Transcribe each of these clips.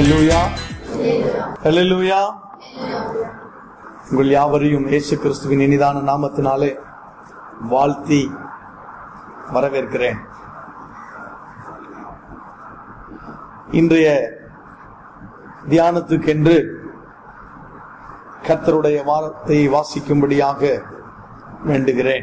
ஹalleluya ஹalleluya உங்கள் யாவரையும் இயேசு கிறிஸ்துவின் இனிதான நாமத்தினாலே வாழ்த்தி வரவேற்கிறேன் இன்றைய தியானத்துக்கென்று கர்த்தருடைய வாரத்தை வாசிக்கும்படியாக வேண்டுகிறேன்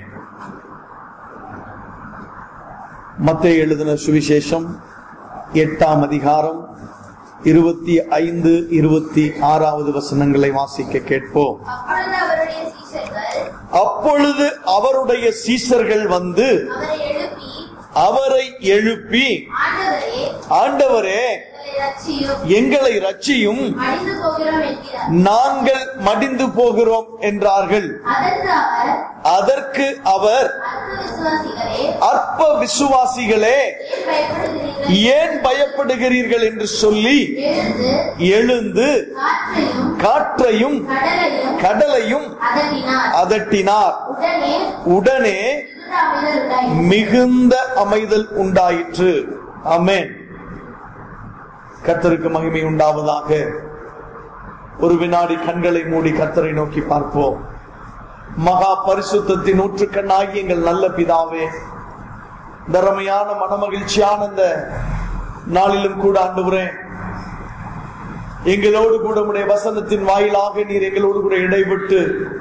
மத்திய எழுதின சுவிசேஷம் எட்டாம் அதிகாரம் இருபத்தி ஐந்து இருபத்தி ஆறாவது வசனங்களை வாசிக்க கேட்போம் அப்பொழுது அவருடைய சீஷர்கள் அப்பொழுது அவருடைய சீசர்கள் வந்து அவரை எழுப்பி அவரை எழுப்பி ஆண்டவரே ஆண்டவரே எங்களை ரட்சியும் எங்களை ரட்சியும் அழிந்து போகிறோம் என்கிறார் நாங்கள் மடிந்து போகிறோம் என்றார்கள் அதற்கு அவர் அதற்கு அவர் அற்ப விசுவாசிகளே அற்ப விசுவாசிகளே ஏன் பயப்படுகிறீர்கள் ஏன் பயப்படுகிறீர்கள் என்று சொல்லி எழுந்து எழுந்து காற்றையும் காற்றையும் கடலையும் கடலையும் அதட்டினார் அதட்டினார் உடனே உடனே மிகுந்த அமைதல் மிகுந்த அமைதல் உண்டாயிற்று உண்டாயிற்று ஆமென் கர்த்தருக்கு மகிமை உண்டாவதாக ஒரு வினாடி கண்களை மூடி கர்த்தரை நோக்கி பார்ப்போம் மகா பரிசுத்தத்தின் ஊற்றுக்கண்ணாகி எங்கள் நல்ல பிதாவே தரமையான மனமகிழ்ச்சியான இந்த நாளிலும் கூட ஆண்டுகிறேன் எங்களோடு கூட உடைய வசனத்தின் வாயிலாக நீர் எங்களோடு கூட இடைபெட்டு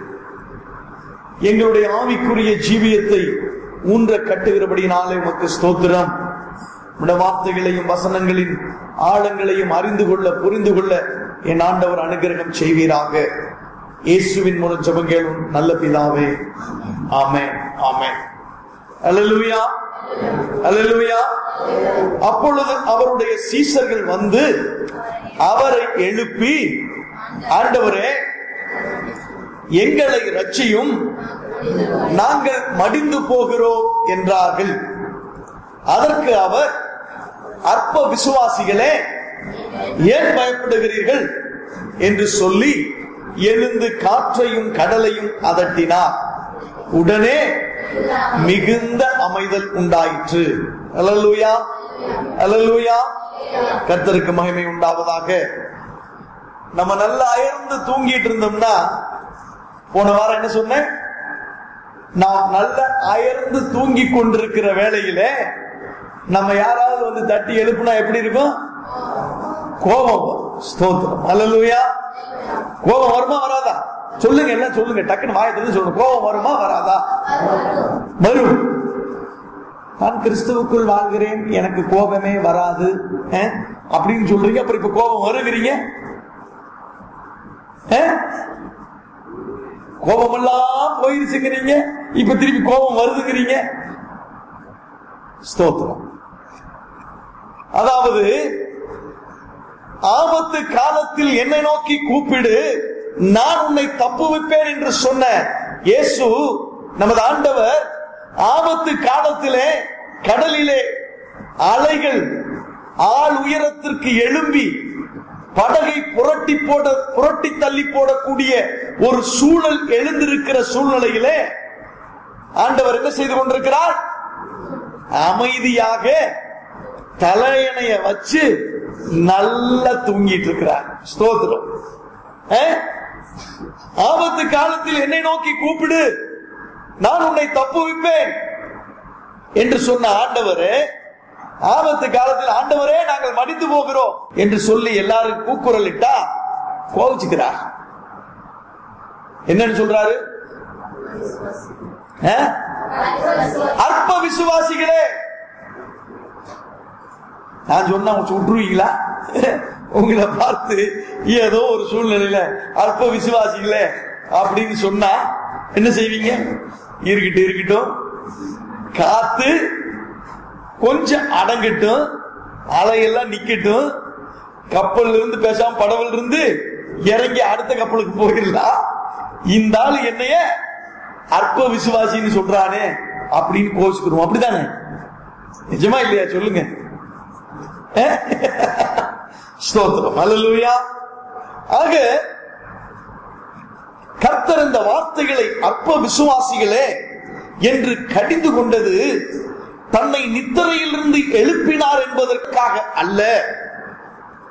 எங்களுடைய ஆவிக்குரிய ஜீவியத்தை ஊன்ற கட்டுகிறபடினாலே உமக்கு ஸ்தோத்திரம் உடைய வார்த்தைகளையும் வசனங்களின் ஆழங்களையும் அறிந்து கொள்ள புரிந்து கொள்ள என் ஆண்டவர் அனுகிரகம் செய்வீராக இயேசுவின் மூலம் ஜெபங்கேளும் நல்ல பிதாவே ஆமென் ஆமென் அல்லேலூயா அல்லேலூயா அப்பொழுது அவருடைய சீசர்கள் வந்து அவரை எழுப்பி ஆண்டவரே எங்களை ரட்சியும் நாங்கள் மடிந்து போகிறோம் என்றார்கள் அதற்கு அவர் அற்ப விசுவாசிகளே ஏன் பயப்படுகிறீர்கள் என்று சொல்லி எழுந்து காற்றையும் கடலையும் அதட்டினார் உடனே மிகுந்த அமைதல் உண்டாயிற்று அல்லேலூயா அல்லேலூயா கர்த்தருக்கு மகிமை உண்டாவதாக நம்ம நல்லா அயர்ந்து தூங்கிட்டு இருந்தோம்னா போன வாரம் என்ன சொன்னேன் நாம் நல்ல அயர்ந்து தூங்கி கொண்டிருக்கிற வேளையில நம்ம யாராவது வந்து தட்டி எழுப்புனா எப்படி இருக்கும் கோபம் வரும். ஸ்தோத்திரம் அல்லேலூயா கோபம் வருமா வராதா சொல்லுங்க என்ன சொல்லுங்க டக்குன்னு வாயத்திலிருந்து சொல்லுங்க கோபம் வருமா வராதா வரும் நான் கிறிஸ்துவுக்குள் வாழ்கிறேன் எனக்கு கோபமே வராது அஹ், அப்படின்னு சொல்றீங்க அப்புறம் இப்ப கோபம் வருகிறீங்க அஹ்? கோபமெல்லாம் போயிருச்சுங்கிறீங்க இப்ப திருப்பி கோபம் வருதுங்கிறீங்க ஸ்தோத்திரம் அதாவது ஆபத்து காலத்தில் என்னை நோக்கி கூப்பிடு நான் உன்னை தப்புவிப்பேன் என்று சொன்ன இயேசு நமது ஆண்டவர் ஆபத்து காலத்திலே கடலிலே அலைகள் ஆள் உயரத்திற்கு எழும்பி படகை புரட்டி போட புரட்டி தள்ளி போடக்கூடிய ஒரு சூழல் எழுந்திருக்கிற சூழ்நிலையிலே ஆண்டவர் என்ன செய்து கொண்டிருக்கிறார் அமைதியாக தலையணைய வச்சு நல்லா தூங்கிட்டு இருக்கிறார் ஸ்தோத்திரம் அஹ்? ஆபத்து காலத்தில் என்னை நோக்கி கூப்பிடு நான் உன்னை தப்புவிப்பேன் என்று சொன்ன ஆண்டவர் ஆபத்து காலத்தில் ஆண்டவரே நாங்கள் மடிந்து போகிறோம் என்று சொல்லி எல்லாரும் கூக்குரல் இட்டா கோவிச்சுக்கிறார் என்னன்னு சொல்றாரு அஹ்? அற்ப விசுவாசிகளே நான் சொன்னா உங்க விட்டுருவீங்களா உங்களை பார்த்து ஏதோ ஒரு சூழ்நிலையில அற்ப விசுவாசிகளே அப்படின்னு சொன்னா என்ன செய்வீங்க இருக்கட்டும் இருக்கட்டும் காத்து கொஞ்சம் அடங்கட்டும் அலையெல்லாம் நிக்கட்டும் கப்பல்ல இருந்து பேசாம படவுல இருந்து இறங்கி அடுத்த கப்பலுக்கு போயிடலாம் இந்த ஆளு என்னைய அற்ப விசுவாசின்னு சொல்றானே அப்படின்னு கோச்சுக்கிறோம் அப்படிதானே நிஜமா இல்லையா சொல்லுங்க அஹ்? ஸ்தோத்திரம் அல்லேலூயா ஆக கர்த்தர் இந்த வார்த்தைகளை அற்ப விசுவாசிகளே என்று கடிந்து கொண்டது தன்னை நித்திரையிலிருந்து எழுப்பினார் என்பதற்காக அல்ல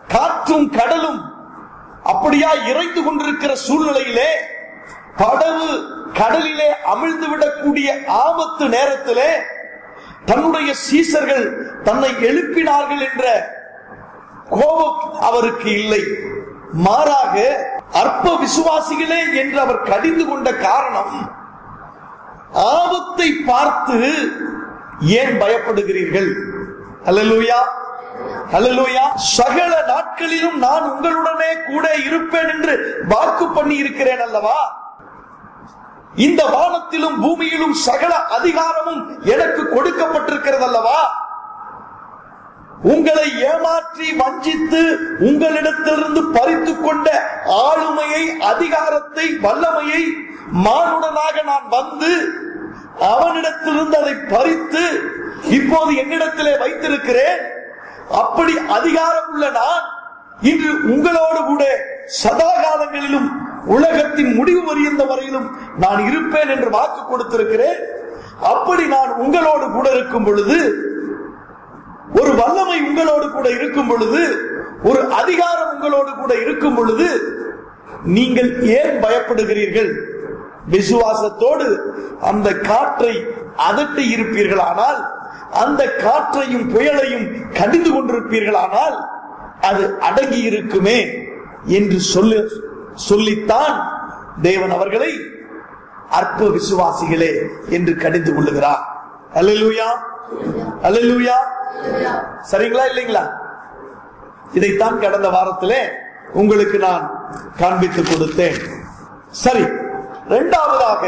காற்றும் கடலும் அப்படியா இறைந்து கொண்டிருக்கிற சூழ்நிலையிலே படகு கடலிலே அமிழ்ந்து விடக்கூடிய ஆபத்து நேரத்திலே தன்னுடைய சீசர்கள் தன்னை எழுப்பினார்கள் என்ற கோபம் அவருக்கு இல்லை மாறாக அற்ப விசுவாசிகளே என்று அவர் கடிந்து கொண்ட காரணம் ஆபத்தை பார்த்து ஏன் பயப்படுகிறீர்கள் அல்லேலூயா அல்லேலூயா சகல நாட்களிலும் நான் உங்களுடனே கூட இருப்பேன் என்று வாக்கு பண்ணி இருக்கிறேன் அல்லவா இந்த வானத்திலும் பூமியிலும் சகல அதிகாரமும் எனக்கு கொடுக்கப்பட்டிருக்கிறது அல்லவா உங்களை ஏமாற்றி வஞ்சித்து உங்களிடத்திலிருந்து பறித்து கொண்ட ஆளுமையை அதிகாரத்தை வல்லமையை மானுடனாக நான் வந்து அவனிடத்திலிருந்து அதை பறித்து இப்போது என்னிடத்திலே வைத்திருக்கிறேன் அப்படி அதிகாரம் உள்ள நான் இன்று உங்களோடு கூட சதா காலங்களிலும் உலகத்தின் முடிவு வருகின்ற வரையிலும் நான் இருப்பேன் என்று வாக்கு கொடுத்திருக்கிறேன் அப்படி நான் உங்களோடு கூட இருக்கும் பொழுது ஒரு வல்லமை உங்களோடு கூட இருக்கும் பொழுது ஒரு அதிகாரம் உங்களோடு கூட இருக்கும் பொழுது நீங்கள் ஏன் பயப்படுகிறீர்கள் விசுவாசத்தோடு அந்த காற்றை அதட்டி இருப்பீர்களானால் அந்த காற்றையும் புயலையும் கடிந்து கொண்டிருப்பீர்களானால் அது அடங்கி இருக்குமே என்று சொல்லு சொல்லித்தான் தேவன் அவர்களை அற்ப விசுவாசிகளே என்று கடிந்து கொள்ளுகிறார் அல்லேலூயா அல்லேலூயா சரிங்களா இல்லைங்களா இதைத்தான் கடந்த வாரத்திலே உங்களுக்கு நான் காண்பித்து கொடுத்தேன் சரி இரண்டாவதாக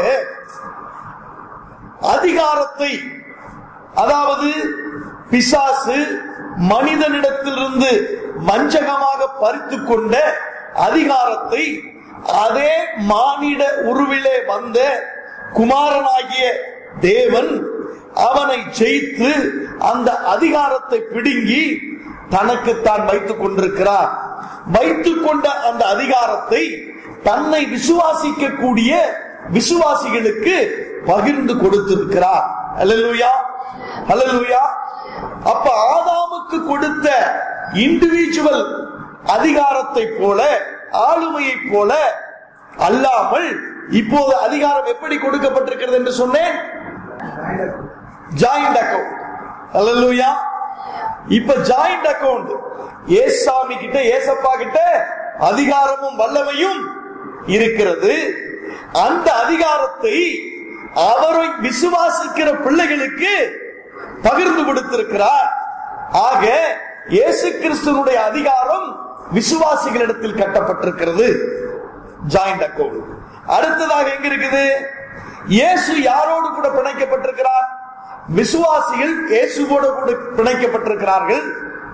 அதிகாரத்தை அதாவது பிசாசு மனிதனிடத்திலிருந்து வஞ்சகமாக பறித்து கொண்ட அதிகாரத்தை அதே மானிட உருவிலே வந்த குமாரனாகிய தேவன் அவனை ஜெயித்து அந்த அதிகாரத்தை பிடுங்கி தனக்குத்தான் வைத்துக் கொண்டிருக்கிறார் வைத்துக் கொண்ட அந்த அதிகாரத்தை தன்னை விசுவாசிக்க கூடிய விசுவாசிகளுக்கு பகிர்ந்து கொடுத்திருக்கிறார் அல்லேலூயா அல்லேலூயா அப்ப ஆதாமுக்கு கொடுத்த இண்டிவிஜுவல் அதிகாரத்தை போல ஆளுமையை போல அல்லாமல் இப்போது அதிகாரம் எப்படி கொடுக்கப்பட்டிருக்கிறது என்று சொன்னேன் ஜாயிண்ட் அக்கவுண்ட் அல்லேலூயா இப்ப ஜாயிண்ட் அக்கவுண்ட் ஏசாமி கிட்ட ஏசப்பா கிட்ட அதிகாரமும் வல்லமையும் இருக்கிறது அந்த அதிகாரத்தை அவரை விசுவாசிக்கிற பிள்ளைகளுக்கு பகிர்ந்து கொடுத்திருக்கிறார் ஆக இயேசு கிறிஸ்துவனுடைய அதிகாரம் விசுவாசிகளிடத்தில் கட்டப்பட்டிருக்கிறது ஜாயிண்ட் அக்கவுண்ட் அடுத்ததாக எங்க இருக்குது இயேசு யாரோடு கூட பிணைக்கப்பட்டிருக்கிறார் விசுவாசிகள் இயேசுவோடு கூட பிணைக்கப்பட்டிருக்கிறார்கள்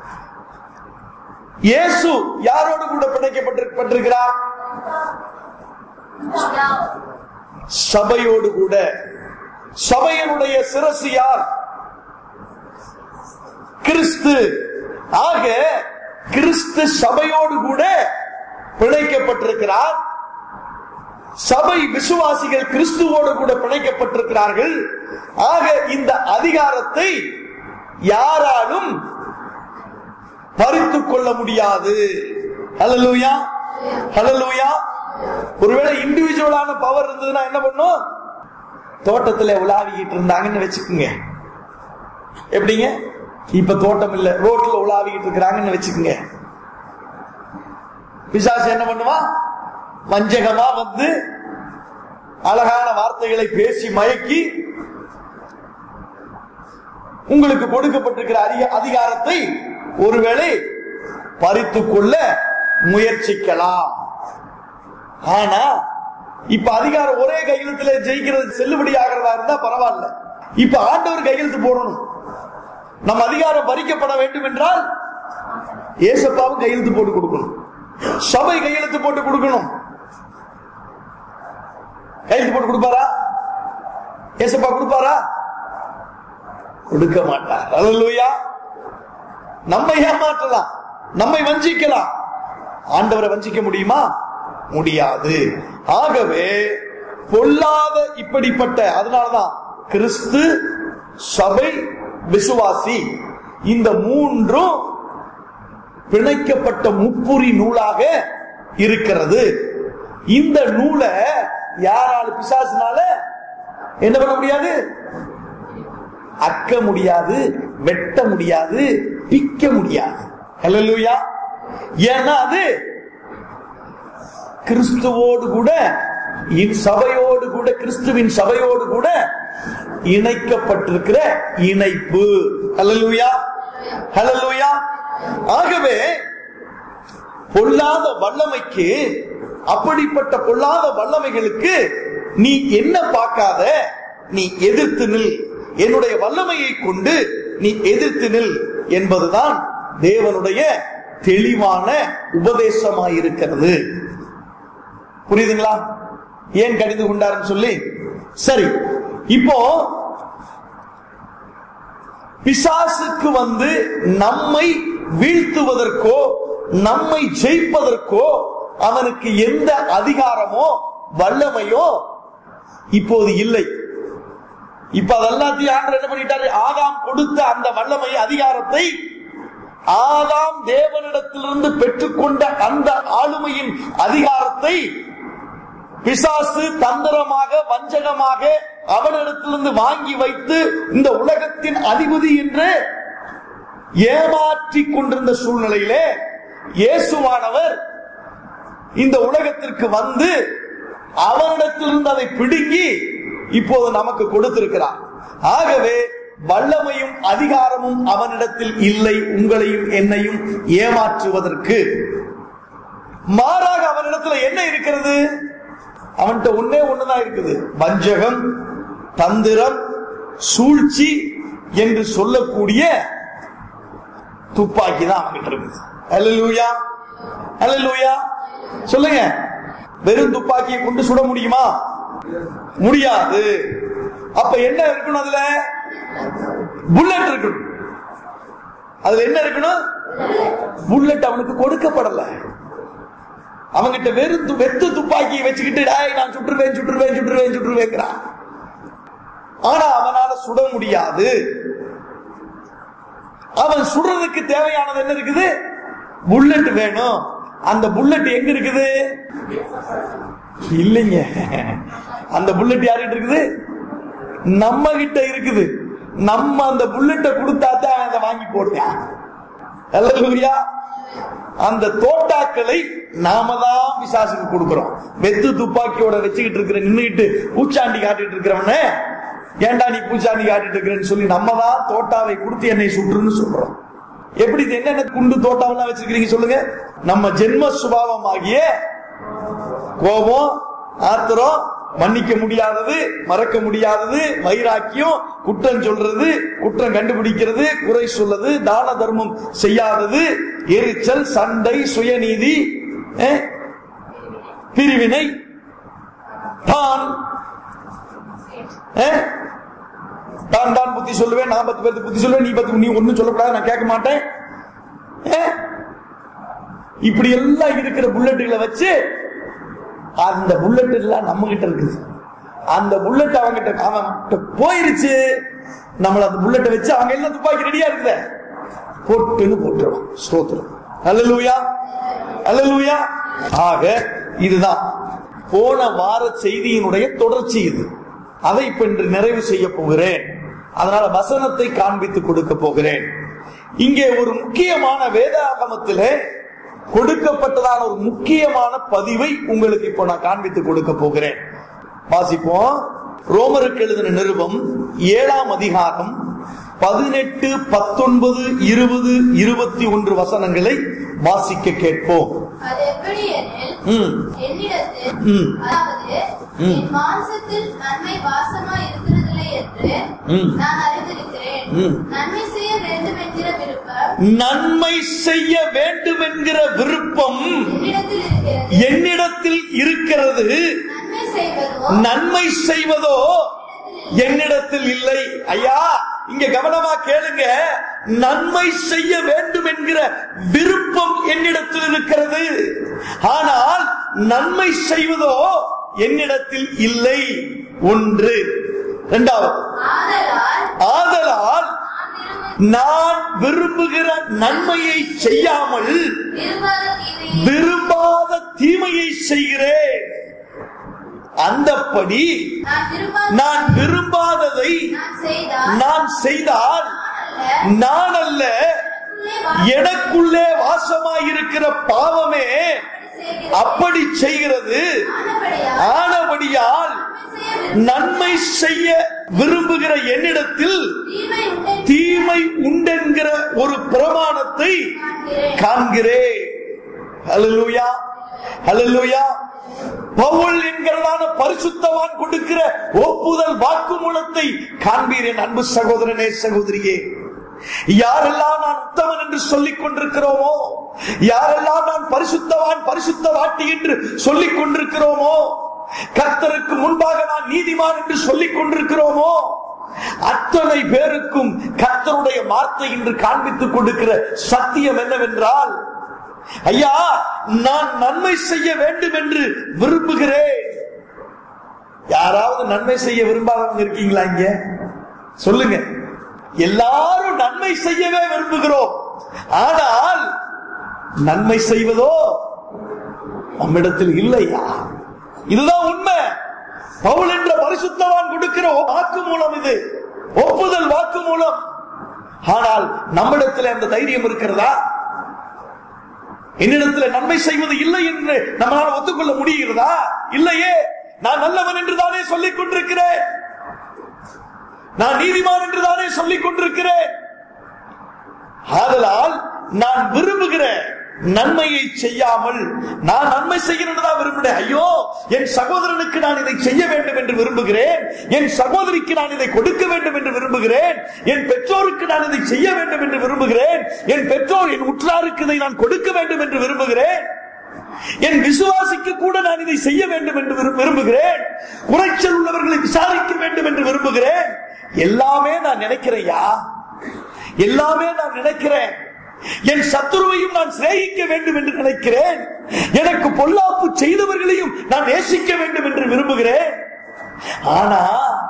இயேசு யாரோடு கூட பிணைக்கப்பட்டிருக்கிறார் சபையோடு கூட சபையினுடைய சிரசு யார் கிறிஸ்து ஆக கிறிஸ்து சபையோடு கூட பிணைக்கப்பட்டிருக்கிறார் சபை விசுவாசிகள் கிறிஸ்துவோடு கூட பிணைக்கப்பட்டிருக்கிறார்கள் ஆக இந்த அதிகாரத்தை யாராலும் பறித்துக் கொள்ள முடியாது ஹலலூயா ஹலலூயா ஒருவேளை இண்டிவிஜுவலான பவர் இருந்ததுன்னா என்ன பண்ணும் தோட்டத்துல உலாவிக்கிட்டு இருந்தாங்கன்னு வச்சுக்கோங்க எப்படிங்க இப்ப தோட்டம் இல்ல ரோட்ல உலாவிக்கிட்டு இருக்கிறாங்கன்னு வச்சுக்கோங்க பிசாசு என்ன பண்ணுவா வஞ்சகமா வந்து அழகான வார்த்தைகளை பேசி மயக்கி உங்களுக்கு கொடுக்கப்பட்டிருக்கிற அதிக அதிகாரத்தை ஒருவேளை பறித்துக் கொள்ள முயற்சிக்கலாம் ஆனா இப்ப அதிகாரம் ஒரே கையெழுத்துல ஜெயிக்கிறது செல்லுபடி ஆகிறதா இருந்தா பரவாயில்ல இப்ப ஆண்டவர் கையெழுத்து போடணும் நம் அதிகாரம் பறிக்கப்பட வேண்டும் என்றால் ஏசப்பாவும் கையெழுத்து போட்டு கொடுக்கணும் சபை கையெழுத்து போட்டு கொடுக்கணும் கையெழுத்து போட்டு கொடுப்பாரா ஏசப்பா கொடுப்பாரா கொடுக்க மாட்டார் அல்லா நம்மை ஏமாற்றலாம் நம்மை வஞ்சிக்கலாம் ஆண்டவரை வஞ்சிக்க முடியுமா முடியாது ஆகவே பொல்லாத இப்படிப்பட்ட அதனாலதான் கிறிஸ்து சபை விசுவாசி இந்த மூன்றும் பிணைக்கப்பட்ட முப்புரி நூலாக இருக்கிறது இந்த நூலை யாரால பிசாசுனால என்ன பண்ண முடியாது அக்க முடியாது வெட்ட முடியாது பிக்க முடியாது ஹalleluya ஏன்னா அது கிறிஸ்துவோடு கூட இன் சபையோடு கூட கிறிஸ்துவின் சபையோடு கூட இணைக்கப்பட்டிருக்கிற இணைப்பு ஹalleluya ஹalleluya ஆகவே பொல்லாத வல்லமைக்கு அப்படிப்பட்ட பொல்லாத வல்லமைகளுக்கு நீ என்ன பார்க்காத நீ எதிர்த்து நில் என்னுடைய வல்லமையை கொண்டு நீ எதிர்த்து நில் என்பதுதான் தேவனுடைய தெளிவான உபதேசமாயிருக்கிறது புரியுதுங்களா ஏன் கடிந்து கொண்டாருன்னு சொல்லி சரி இப்போ பிசாசுக்கு வந்து நம்மை வீழ்த்துவதற்கோ நம்மை ஜெயிப்பதற்கோ அவனுக்கு எந்த அதிகாரமோ வல்லமையோ இப்போது இல்லை இப்ப அதெல்லாத்தையும் ஆண்டவர் என்ன பண்ணிட்டாரு ஆதாம் கொடுத்த அந்த வல்லமை அதிகாரத்தை ஆதாம் தேவனிடத்திலிருந்து பெற்றுக்கொண்ட அந்த ஆளுமையின் அதிகாரத்தை பிசாசு தந்திரமாக வஞ்சகமாக அவனிடத்திலிருந்து வாங்கி வைத்து இந்த உலகத்தின் அதிபதி என்று ஏமாற்றிக் கொண்டிருந்த சூழ்நிலையிலே இயேசுவானவர் இந்த உலகத்திற்கு வந்து அவனிடத்திலிருந்து அதை பிடுங்கி இப்போது நமக்கு கொடுத்திருக்கிறார் ஆகவே வல்லமையும் அதிகாரமும் அவனிடத்தில் இல்லை உங்களையும் என்னையும் ஏமாற்றுவதற்கு மாறாக அவனிடத்துல என்ன இருக்கிறது அவன்கிட்ட ஒன்னே ஒண்ணுதான் இருக்குது வஞ்சகம் தந்திரம் சூழ்ச்சி என்று சொல்லக்கூடிய துப்பாக்கி தான் அவன்கிட்ட இருக்குது அல்லூயா அல்லூயா சொல்லுங்க வெறும் துப்பாக்கியை கொண்டு சுட முடியுமா முடியாது அப்ப என்ன இருக்கணும் அதுல புல்லட் இருக்கணும் அதுல என்ன இருக்கணும் புல்லட் அவனுக்கு கொடுக்கப்படல அவங்கிட்ட வெறும் து- வெத்து துப்பாக்கியை வச்சுக்கிட்டு "டேய், நான் சுட்டுருவேன் சுட்டுருவேன் சுட்டுருவேன் சுட்டுருவேங்கிறான் ஆனா அவனால சுட முடியாது அவன் சுடுறதுக்கு தேவையானது என்ன இருக்குது புல்லட் வேணும் அந்த புல்லட் எங்க இருக்குது இல்லைங்க அந்த புல்லட் யார்கிட்ட இருக்குது நம்ம கிட்ட இருக்குது நம்ம அந்த புல்லட்டை கொடுத்தா தான் அவன் அதை வாங்கி போடுவான் அல்லேலூயா அந்த தோட்டாக்களை நாம தான் பிசாசுக்கு கொடுக்கிறோம் வெத்து துப்பாக்கியோட வச்சுக்கிட்டு இருக்கிற நின்னுகிட்டு பூச்சாண்டி காட்டிட்டு இருக்கிறவன ஏன்டா நீ பூச்சாண்டி காட்டிட்டு இருக்கிறேன்னு சொல்லி நம்ம தான் தோட்டாவை கொடுத்து என்னை சுற்றுன்னு சொல்றோம் எப்படி இது என்னென்ன குண்டு தோட்டாவெல்லாம் வச்சிருக்கீங்க சொல்லுங்க நம்ம ஜென்ம சுபாவமாகிய கோபம் ஆத்திரம் மன்னிக்க முடியாதது மறக்க முடியாதது வைராக்கியம் குற்றம் சொல்றது குற்றம் கண்டுபிடிக்கிறது குறை சொல்றது தான தர்மம் செய்யாதது எரிச்சல் சண்டை சுயநீதி அஹ், பிரிவினை தான் அஹ், தான் தான் புத்தி சொல்லுவேன் நான் பத்து பேருக்கு புத்தி சொல்லுவேன் நீ பத்து நீ ஒண்ணும் சொல்லக்கூடாது நான் கேட்க மாட்டேன் அஹ், இப்படி எல்லாம் இருக்கிற புல்லட்டுகளை வச்சு அந்த புல்லட் எல்லாம் நம்ம கிட்ட இருக்குது அந்த புல்லட் அவங்க கிட்ட அவன் கிட்ட போயிருச்சு நம்மள அந்த புல்லட்டை வச்சு அவங்க எல்லாம் துப்பாக்கி ரெடியா இருக்குத போட்டுன்னு போட்டுருவான் ஸ்தோத்திரம் அல்லேலூயா அல்லேலூயா ஆக இதுதான் போன வார செய்தியினுடைய தொடர்ச்சி இது அதை இப்ப இன்று நிறைவு செய்ய போகிறேன் அதனால வசனத்தை காண்பித்து கொடுக்க போகிறேன் இங்கே ஒரு முக்கியமான வேதாகமத்திலே கொடுக்கப்பட்டதான ஒரு முக்கியமான பதிவை உங்களுக்கு இப்போ நான் காண்பித்து கொடுக்க போகிறேன் வாசிப்போம் ரோமருக்கு எழுதின நிருபம் ஏழாம் அதிகாரம் பதினெட்டு பத்தொன்பது இருபது இருபத்தி ஒன்று வசனங்களை வாசிக்க கேட்போம் அது எப்படி எனில் ம். என்னிடத்தில் ம். அதாவது ம். என் மாம்சத்தில் நன்மை வாசமா இருக்கிறதில்லை என்று ம். நான் அறிந்திருக்கிறேன் ம். நன்மை செய்ய வேண்டும் என்கிற விருப்பம் நன்மை செய்ய வேண்டும் என்கிற விருப்பம் என்னிடத்தில் இருக்கிறது என்னிடத்தில் இருக்கிறது நன்மை செய்வதோ நன்மை செய்வதோ என்னிடத்தில் இல்லை ஐயா இங்க கவனமா கேளுங்க நன்மை செய்ய வேண்டும் என்கிற விருப்பம் என்னிடத்தில் இருக்கிறது ஆனால் நன்மை செய்வதோ என்னிடத்தில் இல்லை ஒன்று இரண்டாவது ஆதலால் ஆதலால் நான் விரும்புகிற நான் விரும்புகிற நன்மையை செய்யாமல் விரும்பாத தீமையை விரும்பாத தீமையை செய்கிறேன் அந்தப்படி நான் விரும்பாத நான் விரும்பாததை நான் செய்தால் நான் செய்தால் நான் அல்ல நான் அல்ல உள்ளே எனக்குள்ளே வாசமாயிருக்கிற பாவமே செய்கிறது. அப்படி செய்கிறது ஆனபடியால் ஆனபடியால் நன்மை செய்ய விரும்புகிறேன். நன்மை செய்ய விரும்புகிற என்னிடத்தில் தீமை உண்டென்று தீமை உண்டென்கிற ஒரு பிரமாணத்தை காண்கிறேன். காண்கிறேன் ஹalleluya ஹalleluya பவுல் என்கிறதான பரிசுத்தவான் கொடுக்கிற ஒப்புதல் வாக்குமூலத்தை காண்பீரேன் அன்பு சகோதரனே சகோதரியே யாரெல்லாம் நான் உத்தமன் என்று சொல்லிக் கொண்டிருக்கிறோமோ யாரெல்லாம் நான் பரிசுத்தவான் பரிசுத்தவாட்டி என்று சொல்லிக் கொண்டிருக்கிறோமோ கர்த்தருக்கு முன்பாக நான் நீதிமான் என்று சொல்லிக் கொண்டிருக்கிறோமோ அத்தனை பேருக்கும் கர்த்தருடைய வார்த்தை என்று காண்பித்துக் கொடுக்கிற சத்தியம் என்னவென்றால் ஐயா நான் நன்மை செய்ய வேண்டும் என்று விரும்புகிறேன் யாராவது நன்மை செய்ய விரும்பாதவங்க இருக்கீங்களா இங்க சொல்லுங்க எல்லாரும் நன்மை செய்யவே விரும்புகிறோம் ஆனால் நன்மை செய்வதோ நம்மிடத்தில் இல்லையா இதுதான் உண்மை பவுல் என்ற பரிசுத்தவான் கொடுக்கிற வாக்கு மூலம் இது ஒப்புதல் வாக்கு மூலம் ஆனால் நம்மிடத்தில் அந்த தைரியம் இருக்கிறதா என்னிடத்தில் நன்மை செய்வது இல்லை என்று நம்மளால் ஒத்துக்கொள்ள முடிகிறதா இல்லையே நான் நல்லவன் என்று தானே சொல்லிக் கொண்டிருக்கிறேன் நான் நீதிமான் என்று தானே சொல்லிக் கொண்டிருக்கிறேன் ஆதலால் நான் விரும்புகிற நன்மையை செய்யாமல் நான் நன்மை செய்கிறேன் தான் விரும்புகிறேன் ஐயோ என் சகோதரனுக்கு நான் இதை செய்ய வேண்டும் என்று விரும்புகிறேன் என் சகோதரிக்கு நான் இதை கொடுக்க வேண்டும் என்று விரும்புகிறேன் என் பெற்றோருக்கு நான் இதை செய்ய வேண்டும் என்று விரும்புகிறேன் என் பெற்றோர் என் உற்றாருக்கு இதை நான் கொடுக்க வேண்டும் என்று விரும்புகிறேன் என் விசுவாசிக்கு கூட நான் இதை செய்ய வேண்டும் என்று விரு- விரும்புகிறேன் குறைச்சல் உள்ளவர்களை விசாரிக்க வேண்டும் என்று விரும்புகிறேன் எல்லாமே நான் நினைக்கிறேயா எல்லாமே நான் நினைக்கிறேன் என் சத்துருவையும் நான் சிநேகிக்க வேண்டும் என்று நினைக்கிறேன் எனக்கு பொல்லாப்பு செய்தவர்களையும் நான் நேசிக்க வேண்டும் என்று விரும்புகிறேன் ஆனா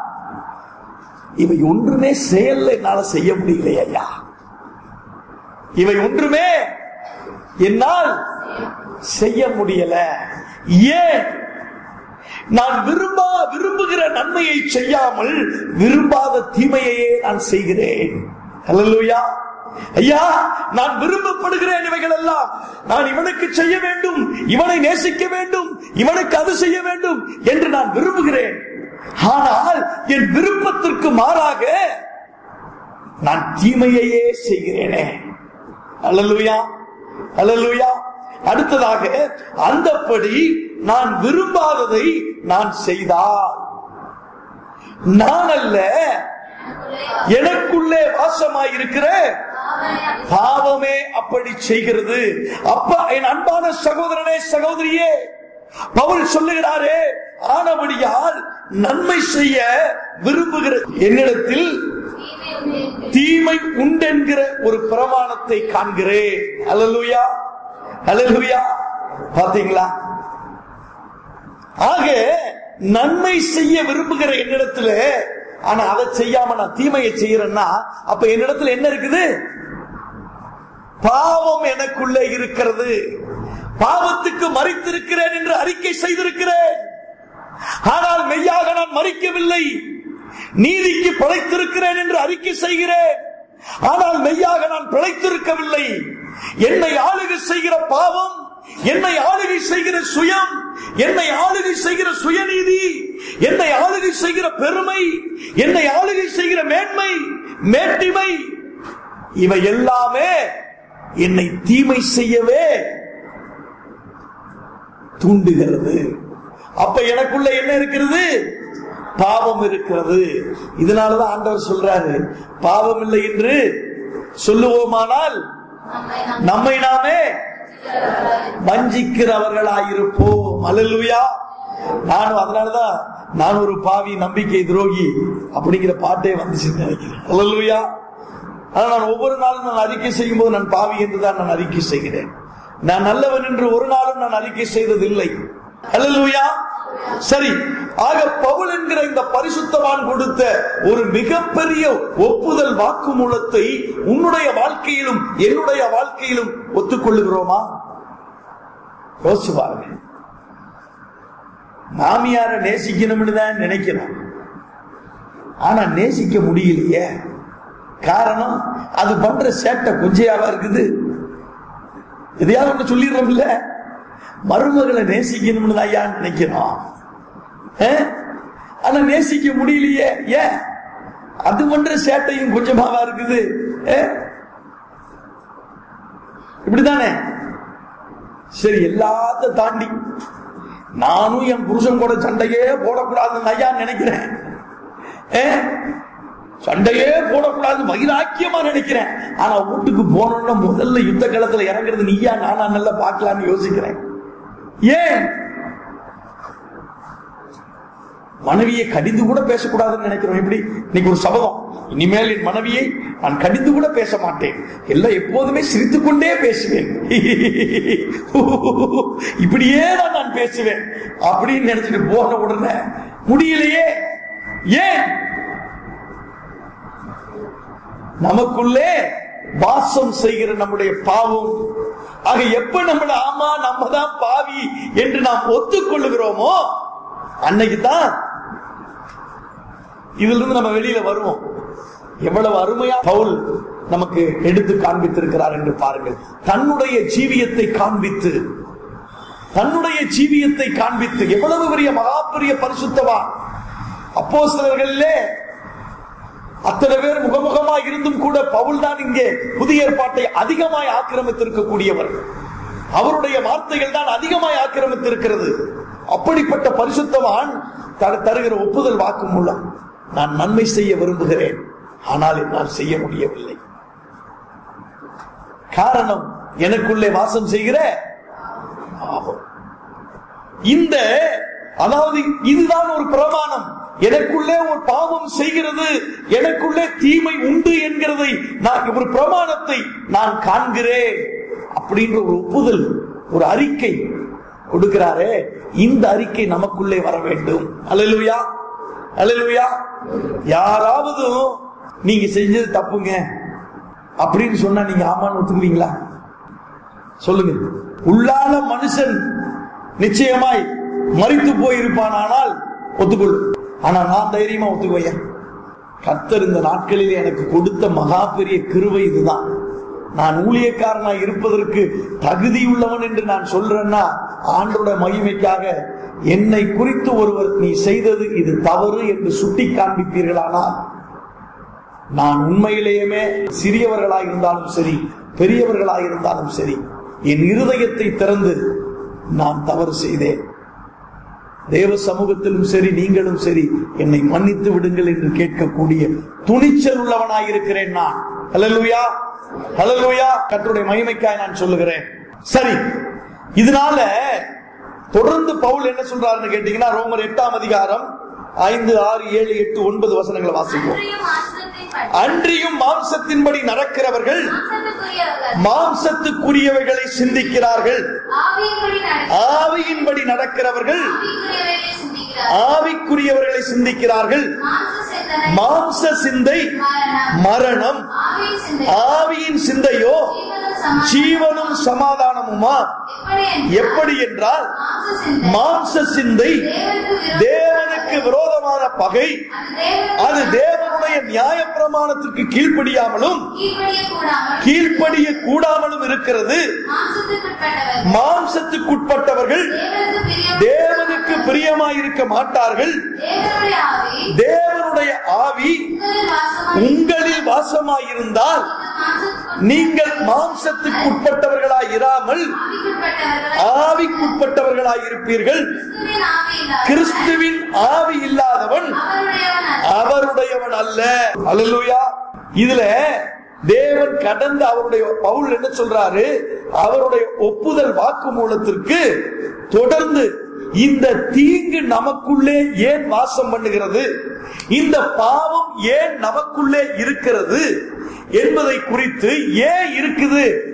இவை ஒன்றுமே செயல்ல என்னால செய்ய முடியலையா ஐயா இவை ஒன்றுமே என்னால் செய்ய முடியல ஏன் நான் விரும்பா விரும்புகிற நன்மையை செய்யாமல் விரும்பாத தீமையையே நான் செய்கிறேன் ஹalleluya ஐயா நான் விரும்பப்படுகிறேன் இவைகள் எல்லாம் நான் இவனுக்கு செய்ய வேண்டும் இவனை நேசிக்க வேண்டும் இவனுக்கு அது செய்ய வேண்டும் என்று நான் விரும்புகிறேன் ஆனால் என் விருப்பத்திற்கு மாறாக நான் தீமையையே செய்கிறேனே அல்லலுயா அல்லலுயா அடுத்ததாக அந்தப்படி நான் விரும்பாததை நான் செய்தால் நான் அல்ல எனக்குள்ளே வாசமாய் இருக்கிற பாவமே அப்படி செய்கிறது அப்ப என் அன்பான சகோதரனே சகோதரியே பவுல் சொல்லுகிறாரே ஆனபடியால் நன்மை செய்ய விரும்புகிற என்னிடத்தில் தீமை உண்டென்கிற ஒரு பிரமாணத்தை காண்கிறேன் அல்லலுயா அல்லலுயா பாத்தீங்களா ஆக நன்மை செய்ய விரும்புகிற என்னிடத்துல ஆனா அதை செய்யாம நான் தீமையை செய்யறேன்னா அப்ப என்னிடத்துல என்ன இருக்குது பாவம் எனக்குள்ளே இருக்கிறது பாவத்துக்கு மறித்திருக்கிறேன் என்று அறிக்கை செய்திருக்கிறேன் ஆனால் மெய்யாக நான் மறிக்கவில்லை நீதிக்கு பிழைத்திருக்கிறேன் என்று அறிக்கை செய்கிறேன் ஆனால் மெய்யாக நான் பிழைத்திருக்கவில்லை என்னை ஆளுகை செய்கிற பாவம் என்னை ஆளுகை செய்கிற சுயம் என்னை ஆளுகை செய்கிற சுயநீதி என்னை ஆளுகை செய்கிற பெருமை என்னை ஆளுகை செய்கிற மேன்மை மேட்டிமை இவை எல்லாமே என்னை தீமை செய்யவே தூண்டுகிறது அப்ப எனக்குள்ள என்ன இருக்கிறது பாவம் இருக்கிறது இதனாலதான் ஆண்டவர் சொல்றாரு பாவம் இல்லை என்று சொல்லுவோமானால் நம்மை நாமே வஞ்சிக்கிறவர்களாயிருப்போம் அல்லேலூயா நானும் அதனாலதான் நான் ஒரு பாவி நம்பிக்கை துரோகி அப்படிங்கிற பாட்டே வந்துச்சு நினைக்கிறேன் அல்லேலூயா ஆனா நான் ஒவ்வொரு நாளும் நான் அறிக்கை செய்யும் போது நான் பாவி என்றுதான் நான் அறிக்கை செய்கிறேன் நான் நல்லவன் என்று ஒரு நாளும் நான் அறிக்கை செய்ததில்லை அல்லேலூயா சரி ஆக பவுல் என்கிற இந்த பரிசுத்தவான் கொடுத்த ஒரு மிகப்பெரிய ஒப்புதல் வாக்குமூலத்தை உன்னுடைய வாழ்க்கையிலும் என்னுடைய வாழ்க்கையிலும் ஒத்துக்கொள்ளுகிறோமா யோசிச்சு பாருங்க மாமியார நேசிக்கணும்னு தான் நினைக்கிறோம் ஆனா நேசிக்க முடியலையே காரணம் அது பண்ற சேட்டை கொஞ்சையாவா இருக்குது எதையாவது ஒண்ணு சொல்லிடுறோம்ல மருமகளை நேசிக்கணும்னு தான் ஐயா நினைக்கிறோம் ஆ? ஆனா நேசிக்க முடியலையே ஏன் அது பண்ற சேட்டையும் கொஞ்சமாவா இருக்குது ஆ? இப்படிதானே சரி எல்லாத்த தாண்டி நானும் என் புருஷன் கூட சண்டையே போடக்கூடாதுன்னு ஐயா நினைக்கிறேன் ஏ? சண்டையே போடக்கூடாது வைராக்கியமா நினைக்கிறேன் ஆனா வீட்டுக்கு போனோம்னா முதல்ல யுத்த களத்துல இறங்குறது நீயா நானா நல்லா பார்க்கலாம்னு யோசிக்கிறேன் ஏன் மனைவியை கடிந்து கூட பேசக்கூடாதுன்னு நினைக்கிறோம் எப்படி இன்னைக்கு ஒரு சபதம் இனிமேல் என் மனைவியை நான் கடிந்து கூட பேச மாட்டேன் எல்லாம் எப்போதுமே சிரித்துக் கொண்டே பேசுவேன் இப்படியே தான் நான் பேசுவேன் அப்படின்னு நினைச்சிட்டு போன உடனே முடியலையே ஏன் நமக்குள்ளே வாசம் செய்கிற நம்முடைய பாவம் ஆக எப்ப நம்மள ஆமா நம்ம தான் பாவி என்று நாம் ஒத்துக்கொள்ளுகிறோமோ அன்னைக்கு தான் இதுல இருந்து நம்ம வெளியில வருவோம் எவ்வளவு அருமையா பவுல் நமக்கு எடுத்து காண்பித்திருக்கிறார் என்று பாருங்கள் தன்னுடைய ஜீவியத்தை காண்பித்து தன்னுடைய ஜீவியத்தை காண்பித்து எவ்வளவு பெரிய மகா பெரிய பரிசுத்தவா அப்போ அத்தனை பேர் முகமுகமாய் இருந்தும் கூட பவுல் தான் இங்கே புதிய ஏற்பாட்டை அதிகமாய் ஆக்கிரமித்திருக்கக்கூடியவர் அவருடைய வார்த்தைகள் தான் அதிகமாய் ஆக்கிரமித்திருக்கிறது அப்படிப்பட்ட பரிசுத்தவான் த- தருகிற ஒப்புதல் வாக்கு மூலம் நான் நன்மை செய்ய விரும்புகிறேன் ஆனால் என்னால் செய்ய முடியவில்லை காரணம் எனக்குள்ளே வாசம் செய்கிற பாவம் இந்த அதாவது இதுதான் ஒரு பிரமாணம் எனக்குள்ளே ஒரு பாவம் செய்கிறது எனக்குள்ளே தீமை உண்டு என்கிறதை நான் ஒரு பிரமாணத்தை நான் காண்கிறேன் அப்படின்ற ஒரு ஒப்புதல் ஒரு அறிக்கை கொடுக்கிறாரே இந்த அறிக்கை நமக்குள்ளே வர வேண்டும் அல்லேலூயா அல்லேலூயா யாராவது நீங்க செஞ்சது தப்புங்க அப்படின்னு சொன்னா நீங்க ஆமான்னு ஒத்துக்குவீங்களா சொல்லுங்க உள்ளான மனுஷன் நிச்சயமாய் மறித்து போயிருப்பானால் ஒத்துக்கொள் ஆனா நான் தைரியமா ஒத்துக்குவேன் கர்த்தர் இந்த நாட்களில் எனக்கு கொடுத்த மகா பெரிய கிருவை இதுதான் நான் ஊழியக்காரனா இருப்பதற்கு தகுதியுள்ளவன் என்று நான் சொல்றேன்னா ஆண்டோட மகிமைக்காக என்னை குறித்து ஒருவர் நீ செய்தது இது தவறு என்று சுட்டி காண்பிப்பீர்களானால் நான் உண்மையிலேயுமே சிறியவர்களாக இருந்தாலும் சரி பெரியவர்களாக இருந்தாலும் சரி என் இருதயத்தை திறந்து நான் தவறு செய்தேன் தேவ சமூகத்திலும் சரி நீங்களும் சரி என்னை மன்னித்து விடுங்கள் என்று கேட்கக்கூடிய துணிச்சல் உள்ளவனாயிருக்கிறேன் நான் ஹalleluya ஹalleluya கர்த்தருடைய மகிமைக்காய் நான் சொல்லுகிறேன் சரி இதனால தொடர்ந்து பவுல் என்ன சொல்றாருன்னு கேட்டீங்கன்னா ரோமர் எட்டாம் அதிகாரம் ஐந்து ஆறு ஏழு எட்டு ஒன்பது வசனங்களை வாசிப்போம் அன்றையும் மாம்சத்தின்படி அன்றியும் மாம்சத்தின்படி நடக்கிறவர்கள் மாம்சத்துக்குரியவர்கள் மாம்சத்துக்குரியவைகளை சிந்திக்கிறார்கள் ஆவியின்படி நடக்க ஆவியின்படி நடக்கிறவர்கள் ஆவிக்குரியவைகளை சிந்திக்கிறார் ஆவிக்குரியவர்களை சிந்திக்கிறார்கள் மாம்ச சிந்தனை மாம்ச சிந்தை மரணம் மரணம் ஆவியின் சிந்தை ஆவியின் சிந்தையோ ஜீவனும் ஜீவனும் சமாதானம் சமாதானமுமா எப்படி என்றால் எப்படி என்றால் மாம்ச சிந்தை மாம்ச சிந்தை தேவனுக்கு விரோதமான தேவனுக்கு விரோதமான பகை அது அது தேவனுக்கு தேவனுடைய நியாய பிரமாணத்திற்கு கீழ்ப்படியாமலும் கீழ்ப்படிய கூடாமல் கீழ்ப்படிய கூடாமலும் இருக்கிறது மாம்சத்துக்குட்பட்டவர் மாம்சத்துக்குட்பட்டவர்கள் தேவனுக்கு பிரியம் தேவனுக்கு பிரியமாயிருக்க மாட்டார்கள் தேவனுடைய ஆவி தேவனுடைய ஆவி உங்களில் வாசமாய் உங்களில் வாசமாயிருந்தால் நீங்கள் நீங்கள் மாம்சத்துக்கு மாம்சத்துக்குட்பட்டவர்களாய் இராமல் ஆவிக்குட்பட்டவர்கள் ஆவிக்குட்பட்டவர்களாய் இருப்பீர்கள் கிறிஸ்துவின் ஆவி கிறிஸ்துவின் ஆவி இல்லாதவன் இல்லாதவன் அவருடையவன் அல்ல. அவருடையவன் அல்ல அல்லேலூயா இதுல தேவன் கடந்த அவருடைய பவுல் என்ன சொல்றாரு அவருடைய ஒப்புதல் வாக்குமூலத்திற்கு தொடர்ந்து இந்த தீங்கு நமக்குள்ளே ஏன் வாசம் பண்ணுகிறது இந்த பாவம் ஏன் நமக்குள்ளே இருக்கிறது என்பதை குறித்து ஏன் இருக்குது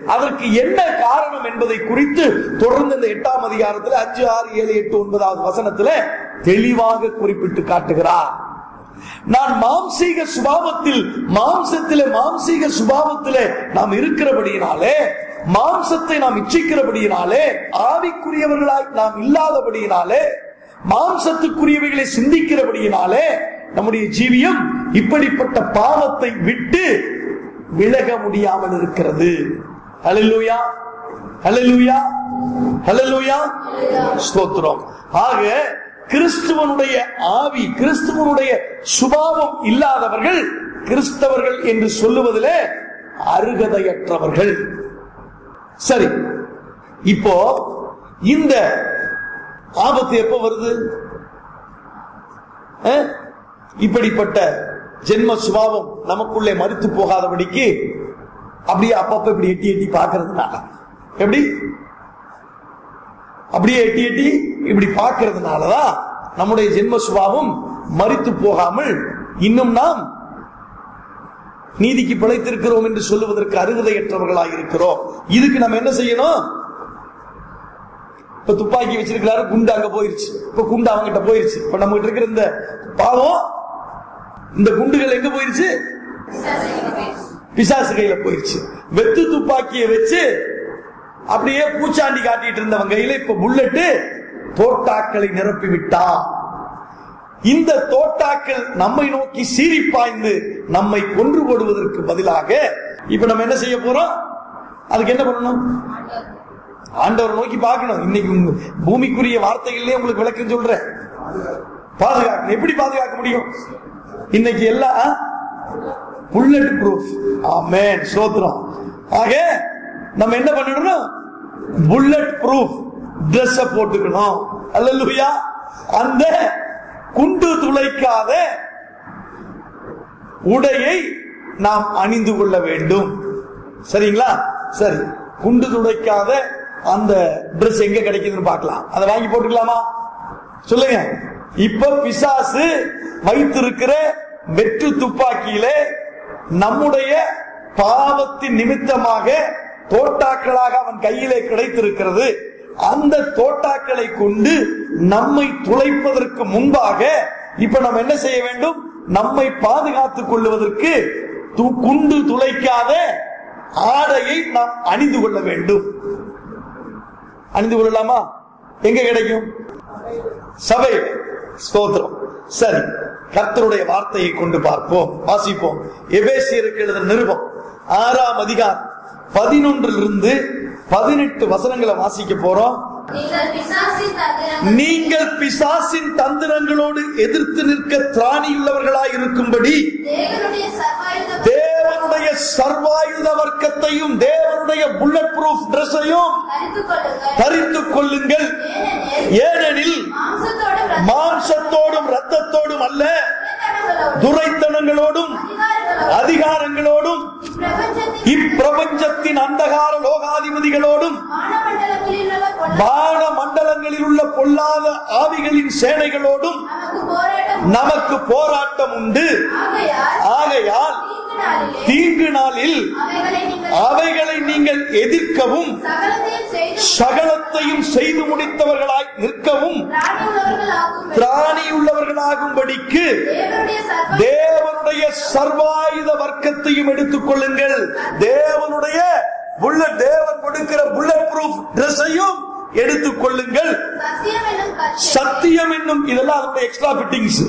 அதற்கு என்ன காரணம் என்பதை குறித்து தொடர்ந்து இந்த எட்டாம் அதிகாரத்தில் அஞ்சு ஆறு ஏழு எட்டு ஒன்பதாவது வசனத்துல தெளிவாக குறிப்பிட்டு காட்டுகிறார் நான் மாம்சீக சுபாவத்தில் மாம்சத்திலே மாம்சீக சுபாவத்திலே நாம் இருக்கிறபடியினாலே மாம்சத்தை நாம் இச்சிக்கிறபடியினாலே ஆவிக்குரியவர்களாய் நாம் இல்லாதபடியினாலே மாம்சத்துக்குரியவைகளை சிந்திக்கிறபடியினாலே நம்முடைய ஜீவியம் இப்படிப்பட்ட பாவத்தை விட்டு விலக முடியாமல் இருக்கிறது ஹalleluya ஹalleluya ஹalleluya ஸ்தோத்திரம் ஆக கிறிஸ்துவனுடைய ஆவி கிறிஸ்துவனுடைய சுபாவம் இல்லாதவர்கள் கிறிஸ்தவர்கள் என்று சொல்லுவதிலே அருகதையற்றவர்கள் சரி இப்போ இந்த ஆபத்து எப்ப வருது அஹ்? இப்படிப்பட்ட ஜென்ம சுபாவம் நமக்குள்ளே மறுத்து போகாதபடிக்கு அப்படியே அப்பப்ப இப்படி எட்டி எட்டி பார்க்கறதுனால எப்படி அப்படியே எட்டி எட்டி இப்படி பார்க்கறதுனாலதான் நம்முடைய ஜென்ம சுபாவம் மறித்து போகாமல் இன்னும் நாம் நீதிக்கு பிழைத்திருக்கிறோம் என்று சொல்லுவதற்கு அருகதையற்றவர்களாக இருக்கிறோம் இதுக்கு நம்ம என்ன செய்யணும் இப்ப துப்பாக்கி வச்சிருக்கிறாரு குண்டு அங்க போயிருச்சு இப்ப குண்டு அவங்கிட்ட போயிருச்சு இப்ப நம்ம கிட்ட இருக்கிற இந்த பாவம் இந்த குண்டுகள் எங்க போயிருச்சு பிசாசு கையில போயிருச்சு வெத்து துப்பாக்கியை வச்சு அப்படியே பூச்சாண்டி காட்டிட்டு இருந்தவன் கையில இப்ப புல்லட்டு தோட்டாக்களை நிரப்பி விட்டான் இந்த தோட்டாக்கள் நம்மை நோக்கி சீறி பாய்ந்து நம்மை கொன்று போடுவதற்கு பதிலாக இப்ப நம்ம என்ன செய்ய போறோம் அதுக்கு என்ன பண்ணணும் ஆண்டவரை நோக்கி பார்க்கணும் இன்னைக்கு உங்க பூமிக்குரிய வார்த்தைகள்லயே உங்களுக்கு விளக்கம் சொல்றேன் பாதுகாக்கணும் எப்படி பாதுகாக்க முடியும் இன்னைக்கு எல்லாம் புல்லட் ப்ரூஃப் ஆமென் சோத்ரம் ஆக நம்ம என்ன பண்ணிடணும் புல்லட் ப்ரூஃப் Dress போட்டுக்கணும் அல்லேலூயா அந்த குண்டு துளைக்காத உடையை நாம் அணிந்து கொள்ள வேண்டும் சரிங்களா சரி குண்டு துளைக்காத அந்த Dress எங்க கிடைக்குதுன்னு பார்க்கலாம் அதை வாங்கி போட்டுக்கலாமா சொல்லுங்க இப்ப பிசாசு வைத்திருக்கிற வெற்று துப்பாக்கியிலே நம்முடைய பாவத்தின் நிமித்தமாக தோட்டாக்களாக அவன் கையிலே கிடைத்திருக்கிறது அந்த தோட்டாக்களை கொண்டு நம்மை துளைப்பதற்கு முன்பாக இப்ப நம்ம என்ன செய்ய வேண்டும் நம்மை பாதுகாத்துக் கொள்வதற்கு து- குண்டு துளைக்காத ஆடையை நாம் அணிந்து கொள்ள வேண்டும் அணிந்து கொள்ளலாமா எங்க கிடைக்கும் சபை ஸ்தோத்திரம் சரி கர்த்தருடைய வார்த்தையை கொண்டு பார்ப்போம் வாசிப்போம் எபேசியருக்கு எழுதின நிருபம் ஆறாம் அதிகாரம் பதினொன்றிலிருந்து பதினெட்டு வசனங்களை வாசிக்க போறோம் நீங்கள் பிசாசின் தந்திரங்கள் நீங்கள் பிசாசின் தந்திரங்களோடு எதிர்த்து நிற்க திராணியுள்ளவர்களாய் இருக்கும்படி தேவனுடைய சர்வாயுத தேவனுடைய சர்வாயுத வர்க்கத்தையும் தேவனுடைய புல்லட் ப்ரூஃப் ட்ரெஸ்ஸையும் தரித்துக் கொள்ளுங்கள் தரித்துக் கொள்ளுங்கள் ஏனெனில் ஏனெனில் மாம்சத்தோடும் மாம்சத்தோடும் ரத்தத்தோடும் அல்ல துரைத்தனங்களோடும் துரைத்தனங்களோடும் அதிகாரங்களோடும் அதிகாரங்களோடும் பிரபஞ்சத்தின் இப்பிரபஞ்சத்தின் அந்தகார லோகாதிபதிகளோடும் வானமண்டலங்களில் உள்ள பொல்லாத வான மண்டலங்களில் உள்ள பொல்லாத ஆவிகளின் சேனைகளோடும் நமக்கு போராட்டம் நமக்கு போராட்டம் உண்டு ஆகையால் ஆகையால் தீங்கு நாளிலே தீங்கு நாளில் அவைகளை நீங்கள் அவைகளை நீங்கள் எதிர்க்கவும் சகலத்தையும் செய்து சகலத்தையும் செய்து முடித்தவர்களாய் நிற்கவும் பிராணி உள்ளவர்கள் ஆகும் திராணியுள்ளவர்களாகும்படிக்கு தேவனுடைய சர்வ தேவனுடைய சர்வாயுத வர்க்கத்தையும் எடுத்துக் கொள்ளுங்கள் தேவனுடைய புல்லட் தேவன் கொடுக்கிற புல்லட் ப்ரூஃப் ட்ரெஸ்ஸையும் எடுத்துக் கொள்ளுங்கள் சத்தியம் என்னும் கச்சை சத்தியம் என்னும் இதெல்லாம் அதனுடைய எக்ஸ்ட்ரா ஃபிட்டிங்ஸ்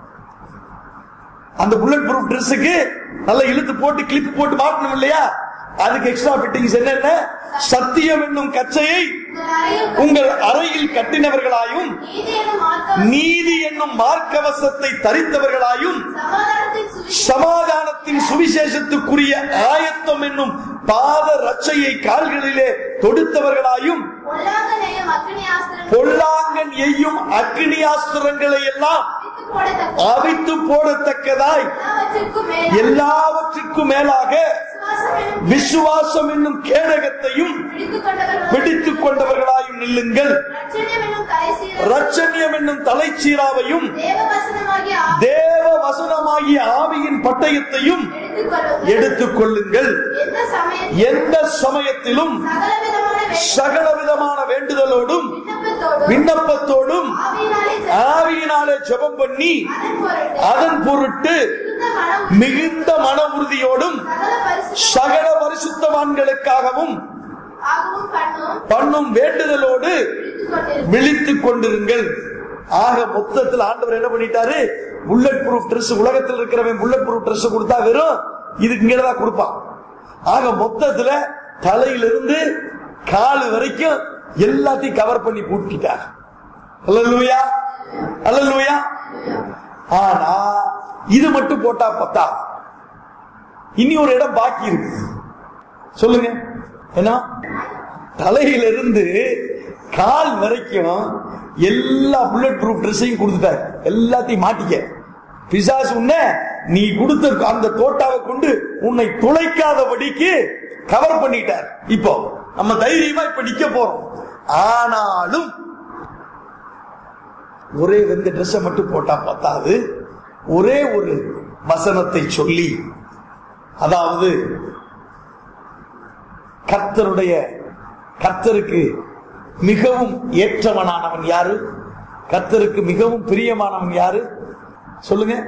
அந்த புல்லட் ப்ரூஃப் ட்ரெஸ்ஸுக்கு நல்லா இழுத்து போட்டு கிளிப் போட்டு மாட்டணும் இல்லையா அதுக்கு எக்ஸ்ட்ரா ஃபிட்டிங்ஸ் என்னென்ன சத்தியம் என்னும் கச்சையை உங்கள் அறையில் உங்கள் அறையில் கட்டினவர்களாயும் நீதி என்னும் மார்க்கம் நீதி என்னும் மார்க்கவசத்தை தரித்தவர்களாயும் சமாதானத்தின் சுவிசேஷம் சமாதானத்தின் சுவிசேஷத்துக்குரிய ஆயத்தம் என்னும் பாத ரட்சையை கால்களிலே தொடுத்தவர்களாயும் பொல்லாத நேயம் அக்னி ஆஸ்திரம் பொல்லாங்கன் எய்யும் அக்னியாஸ்திரங்களை எல்லாம் அவித்து போடத்தக்க அவித்து போடத்தக்கதாய் எல்லாவற்றிற்கும் மேலாக எல்லாவற்றுக்கும் மேலாக விசுவாசம் என்னும் விசுவாசம் என்னும் கேடகத்தையும் பிடித்துக் கொண்டவர்கள் பிடித்துக் கொண்டவர்களாயும் நில்லுங்கள் ரட்சணியம் என்னும் தலைசீரம் ரட்சண்யம் என்னும் தலைச்சீராவையும் தேவ வசனமாகிய ஆ- தேவ வசனமாகிய ஆவியின் பட்டயத்தையும் எடுத்துக்கொள்ளுங்கள் எடுத்துக் கொள்ளுங்கள் எந்த சமயத்தில் எந்த சமயத்திலும் சகலவிதமான வே- சகல விதமான வேண்டுதலோடும் விண்ணப்பத்தோடும் விண்ணப்பத்தோடும் ஆவியினாலே ஜெப- ஆவியினாலே ஜெபம் பண்ணி அதன் பொருட்டு அதன் பொருட்டு மிகுந்த மனம் மிகுந்த மன உறுதியோடும் சகல பரிசுத்த சகல பரிசுத்தவான்களுக்காகவும் ஆகவும் பண்ணும் பண்ணும் வேண்டுதலோடு எடுத்துக்கொண்டிருக்கும் விழித்துக் கொண்டிருங்கள் ஆக மொத்தத்தில் ஆண்டவர் என்ன பண்ணிட்டாரு புல்லட் ப்ரூஃப் ட்ரெஸ் உலகத்தில் இருக்கிறவன் புல்லட் ப்ரூஃப் ட்ரெஸ் கொடுத்தா வெறும் இதுக்கு இங்கதான் கொடுப்பான் ஆக மொத்தத்துல தலையிலிருந்து காலு வரைக்கும் எல்லாத்தையும் கவர் பண்ணி பூட்டிட்டார் அல்லூயா அல்லூயா ஆனா இது மட்டும் போட்டா பத்தா இனி ஒரு இடம் பாக்கி இருக்கு சொல்லுங்க என்ன தலையிலிருந்து கால் வரைக்கும் எல்லா புல்லட் ப்ரூஃப் ட்ரெஸ்ஸையும் கொடுத்துட்டார் எல்லாத்தையும் மாட்டிக்க பிசாசு உன்னை நீ கொடுத்த அந்த தோட்டாவை கொண்டு உன்னை துளைக்காதபடிக்கு கவர் பண்ணிட்டார் இப்போ நம்ம தைரியமா இப்ப நிக்க போறோம் ஆனாலும் ஒரே ரெண்டு ட்ரெஸ்ஸை மட்டும் போட்டா பத்தாது ஒரே ஒரு வசனத்தை சொல்லி அதாவது கர்த்தருடைய கர்த்தருக்கு மிகவும் ஏற்றவனானவன் யாரு கர்த்தருக்கு மிகவும் பிரியமானவன் யாரு சொல்லுங்க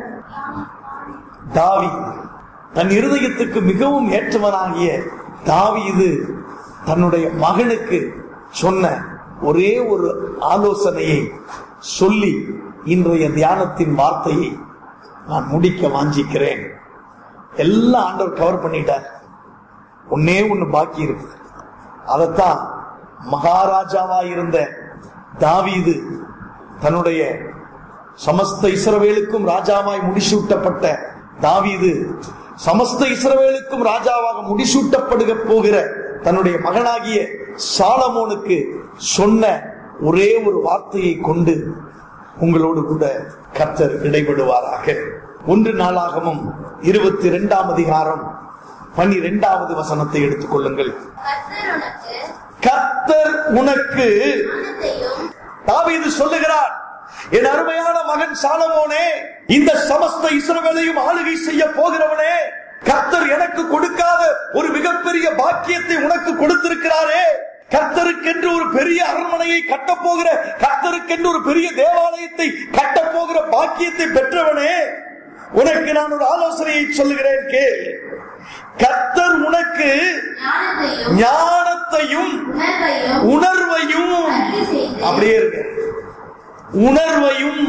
தாவீது தன் இருதயத்துக்கு மிகவும் ஏற்றவனாகிய தாவீது தன்னுடைய மகனுக்கு சொன்ன ஒரே ஒரு ஆலோசனையை சொல்லி இன்றைய தியானத்தின் வார்த்தையை நான் முடிக்க வாஞ்சிக்கிறேன் எல்லாம் ஆண்டவர் கவர் பண்ணிட்டார் ஒன்னே ஒண்ணு பாக்கி இருக்கு அதத்தான் மகாராஜாவா இருந்த தாவீது தன்னுடைய சமஸ்த இஸ்ரவேலுக்கும் ராஜாவாய் முடிசூட்டப்பட்ட தாவீது சமஸ்த இஸ்ரவேலுக்கும் ராஜாவாக முடிசூட்டப்படுக போகிற தன்னுடைய மகனாகிய சாலமோனுக்கு சொன்ன ஒரே ஒரு வார்த்தையை கொண்டு உங்களோடு கூட கர்த்தர் இடைபடுவாராக ஒன்று நாளாகவும் இருபத்தி இரண்டாம் அதிகாரம் பனிரெண்டாவது வசனத்தை எடுத்துக் கொள்ளுங்கள் கர்த்தர் உனக்கு கர்த்தர் உனக்கு ஞானத்தையும் தாவீது சொல்லுகிறார் என் அருமையான மகன் சாலமோனே இந்த சமஸ்த இஸ்ரவேலையும் ஆளுகை செய்ய போகிறவனே கர்த்தர் எனக்கு கொடுக்காத ஒரு மிகப்பெரிய பாக்கியத்தை உனக்கு கொடுத்திருக்கிறாரே கர்த்தருக்கென்று ஒரு பெரிய அரண்மனையை கட்டப் போகிற கர்த்தருக்கென்று ஒரு பெரிய தேவாலயத்தை கட்டப் போகிற பாக்கியத்தை பெற்றவனே உனக்கு நான் ஒரு ஆலோசனையை சொல்லுகிறேன் கேள் கர்த்தர் உனக்கு ஞானத்தையும் ஞானத்தையும் உணர்வையும் உணர்வையும் அருளி செய்து அப்படியே இருக்கு உணர்வையும்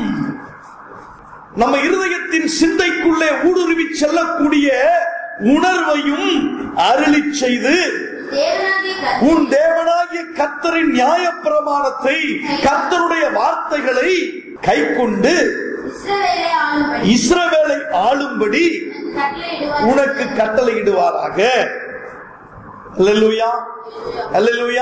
நம்ம இருதயத்தின் சிந்தைக்குள்ளே ஊடுருவி செல்லக்கூடிய உணர்வையும் அருளி செய்து தேவனாகிய கர்த்தர் உன் தேவனாகிய கர்த்தரின் நியாய பிரமாணத்தை கர்த்தருடைய வார்த்தைகளை கை கொண்டு இஸ்ரவேலை ஆளும்படி இஸ்ரவேலை ஆளும்படி கட்டளையிடுவார் உனக்கு கட்டளையிடுவாராக அல்லேலூயா அல்லேலூயா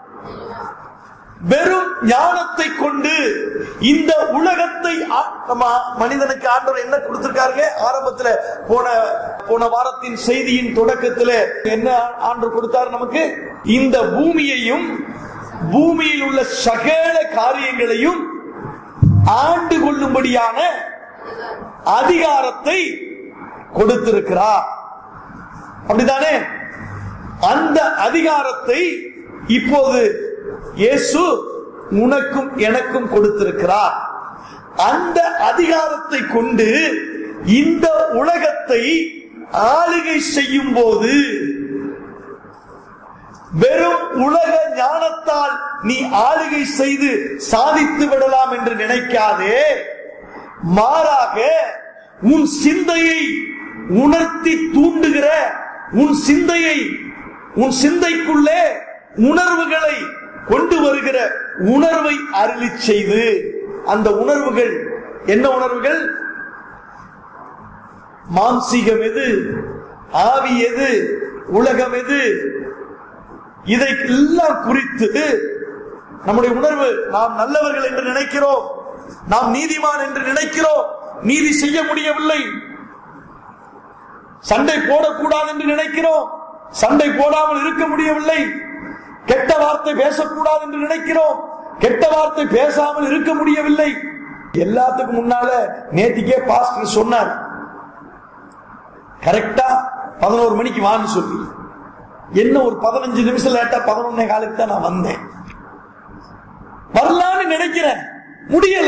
வெறும் ஞானத்தை கொண்டு இந்த உலகத்தை ஆ- நம்ம மனிதனுக்கு ஆண்டவர் என்ன கொடுத்திருக்காருங்க ஆரம்பத்துல போன போன வாரத்தின் செய்தியின் தொடக்கத்துல என்ன ஆண்டவர் கொடுத்தார் நமக்கு இந்த பூமியையும் பூமியில் உள்ள சகல காரியங்களையும் ஆண்டு கொள்ளும்படியான அதிகாரத்தை கொடுத்திருக்கிறார் அப்படிதானே அந்த அதிகாரத்தை இப்போது இயேசு உனக்கும் எனக்கும் கொடுத்திருக்கிறார் அந்த அதிகாரத்தை கொண்டு இந்த உலகத்தை ஆளுகை செய்யும் போது வெறும் உலக ஞானத்தால் நீ ஆளுகை செய்து சாதித்து விடலாம் என்று நினைக்காதே மாறாக உன் சிந்தையை உணர்த்தி தூண்டுகிற உன் சிந்தையை உன் சிந்தைக்குள்ளே உணர்வுகளை கொண்டு வருகிற உணர்வை அருளி செய்து அந்த உணர்வுகள் என்ன உணர்வுகள் மாம்சீகம் எது ஆவி எது உலகம் எது இதை எல்லாம் குறித்து நம்முடைய உணர்வு நாம் நல்லவர்கள் என்று நினைக்கிறோம் நாம் நீதிமான் என்று நினைக்கிறோம் நீதி செய்ய முடியவில்லை சண்டை போடக்கூடாது என்று நினைக்கிறோம் சண்டை போடாமல் இருக்க முடியவில்லை கெட்ட வார்த்தை பேசக்கூடாது என்று நினைக்கிறோம் கெட்ட வார்த்தை பேசாமல் இருக்க முடியவில்லை எல்லாத்துக்கும் முன்னால நேத்திக்கே பாஸ்டர் சொன்னார் கரெக்டா பதினோரு மணிக்கு வான்னு சொல்லி என்ன ஒரு பதினஞ்சு நிமிஷம் லேட்டா பதினொன்னே காலுக்கு தான் நான் வந்தேன் வரலான்னு நினைக்கிறேன் முடியல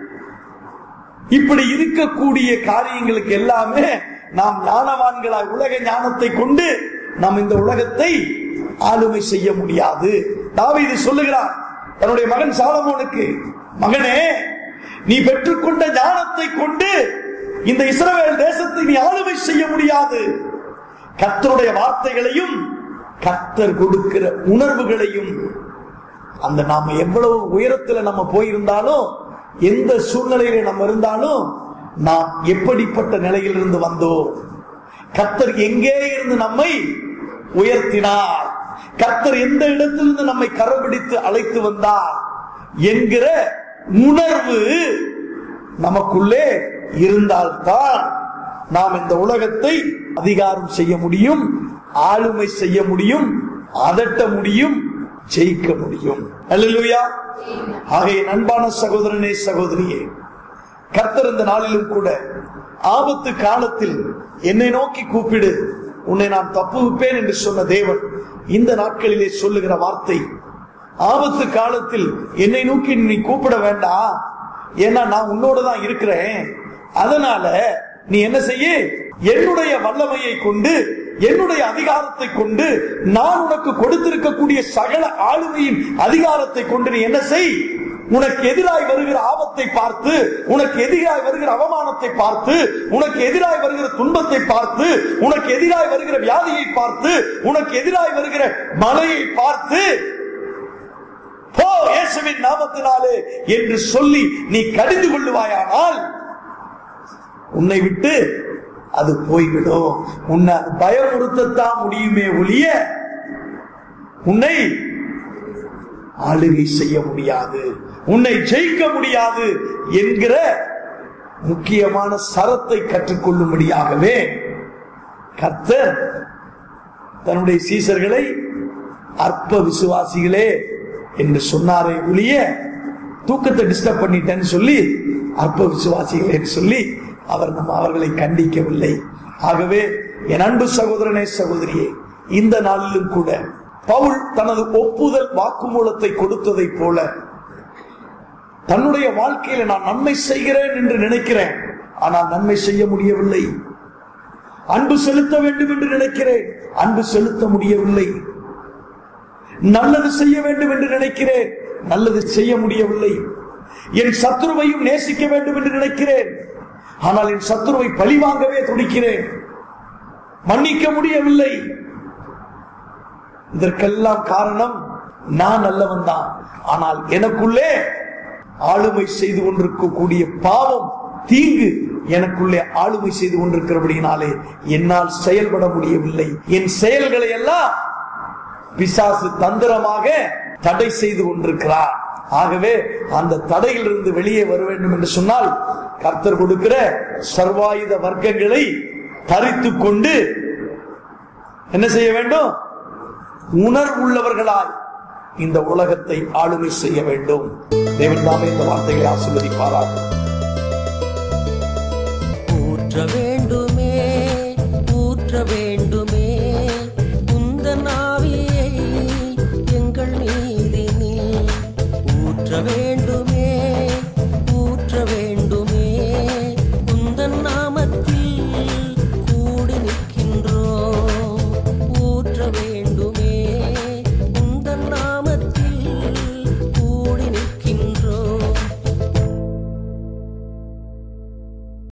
இப்படி இருக்கக்கூடிய காரியங்களுக்கு எல்லாமே நாம் ஞானவான்களாய் உலக ஞானத்தை கொண்டு நாம் இந்த உலகத்தை ஆளுமை செய்ய முடியாது தாவீது சொல்லுகிறார் தன்னுடைய மகன் சாலமோனுக்கு மகனே நீ பெற்றுக்கொண்ட ஞானத்தை கொண்டு இந்த இஸ்ரவேல் தேசத்தை நீ ஆளுமை செய்ய முடியாது கர்த்தருடைய வார்த்தைகளையும் கர்த்தர் கொடுக்கிற உணர்வுகளையும் அந்த நாம எவ்வளவு உயரத்துல நம்ம போயிருந்தாலும் எந்த சூழ்நிலையில நம்ம இருந்தாலும் நாம் எப்படிப்பட்ட நிலையிலிருந்து வந்தோம் கர்த்தர் எங்கே இருந்து நம்மை உயர்த்தினார் கர்த்தர் எந்த இடத்திலிருந்து நம்மை கரபிடித்து அழைத்து வந்தார் என்கிற உணர்வு நமக்குள்ளே இருந்தால்தான் நாம் இந்த உலகத்தை அதிகாரம் செய்ய முடியும் ஆளுமை செய்ய முடியும் அதட்ட முடியும் ஜெயிக்க முடியும் அல்லேலூயா ஆகைய அன்பான சகோதரனே சகோதரியே கர்த்தர் இந்த நாளிலும் கூட ஆபத்து காலத்தில் என்னை நோக்கி கூப்பிடு உன்னை நான் தப்புவிப்பேன் என்று சொன்ன தேவன் இந்த நாட்களிலே சொல்லுகிற வார்த்தை ஆபத்து காலத்தில் என்னை நோக்கி நீ கூப்பிட வேண்டாம் ஏன்னா நான் உன்னோட தான் இருக்கிறேன் அதனால நீ என்ன செய்ய என்னுடைய வல்லமையை கொண்டு என்னுடைய அதிகாரத்தை கொண்டு நான் உனக்கு கொடுத்திருக்கக்கூடிய சகல ஆளுமையின் அதிகாரத்தை கொண்டு நீ என்ன செய் உனக்கு எதிராய் வருகிற ஆபத்தை பார்த்து உனக்கு எதிராய் வருகிற அவமானத்தை பார்த்து உனக்கு எதிராய் வருகிற துன்பத்தை பார்த்து உனக்கு எதிராய் வருகிற வியாதியை பார்த்து உனக்கு எதிராய் வருகிற மலையை பார்த்து போ இயேசுவின் நாமத்தினாலே என்று சொல்லி நீ கடிந்து கொள்ளுவாயானால் உன்னை விட்டு அது போய்விடும் உன்னை அது பயமுறுத்தத்தான் முடியுமே ஒழிய உன்னை ஆளுகை செய்ய முடியாது உன்னை ஜெயிக்க முடியாது என்கிற முக்கியமான சரத்தை கற்றுக்கொள்ளும்படியாகவே கர்த்தர் தன்னுடைய சீசர்களை அற்ப விசுவாசிகளே என்று சொன்னாரே ஒழிய தூக்கத்தை டிஸ்டர்ப் பண்ணிட்டேன்னு சொல்லி அற்ப விசுவாசிகளே என்று சொல்லி அவர் நம்ம அவர்களை கண்டிக்கவில்லை ஆகவே என் அன்பு சகோதரனே சகோதரியே இந்த நாளிலும் கூட பவுல் தனது ஒப்புதல் வாக்குமூலத்தை கொடுத்ததை போல தன்னுடைய வாழ்க்கையில நான் நன்மை செய்கிறேன் என்று நினைக்கிறேன் ஆனால் நன்மை செய்ய முடியவில்லை அன்பு செலுத்த வேண்டும் என்று நினைக்கிறேன் அன்பு செலுத்த முடியவில்லை நல்லது செய்ய வேண்டும் என்று நினைக்கிறேன் நல்லது செய்ய முடியவில்லை என் சத்துருவையும் நேசிக்க வேண்டும் என்று நினைக்கிறேன் ஆனால் என் சத்துருவை பழிவாங்கவே துடிக்கிறேன் மன்னிக்க முடியவில்லை இதற்கெல்லாம் காரணம் நான் நல்லவன் தான் ஆனால் எனக்குள்ளே ஆளுமை செய்து கொண்டிருக்கக்கூடிய பாவம் தீங்கு எனக்குள்ளே ஆளுமை செய்து கொண்டிருக்கிறபடியினாலே என்னால் செயல்பட முடியவில்லை என் செயல்களை எல்லாம் பிசாசு தந்திரமாக தடை செய்து கொண்டிருக்கிறார் ஆகவே அந்த தடையிலிருந்து வெளியே வர வேண்டும் என்று சொன்னால் கர்த்தர் கொடுக்கிற சர்வாயுத வர்க்கங்களை தரித்து கொண்டு என்ன செய்ய வேண்டும் உணர்வுள்ளவர்களாய் இந்த உலகத்தை ஆளுமை செய்ய வேண்டும் தேவன் தாமே இந்த வார்த்தைகளை ஆசிர்வதிப்பாராக ஊற்ற வேண்டுமே ஊற்ற வேண்டும்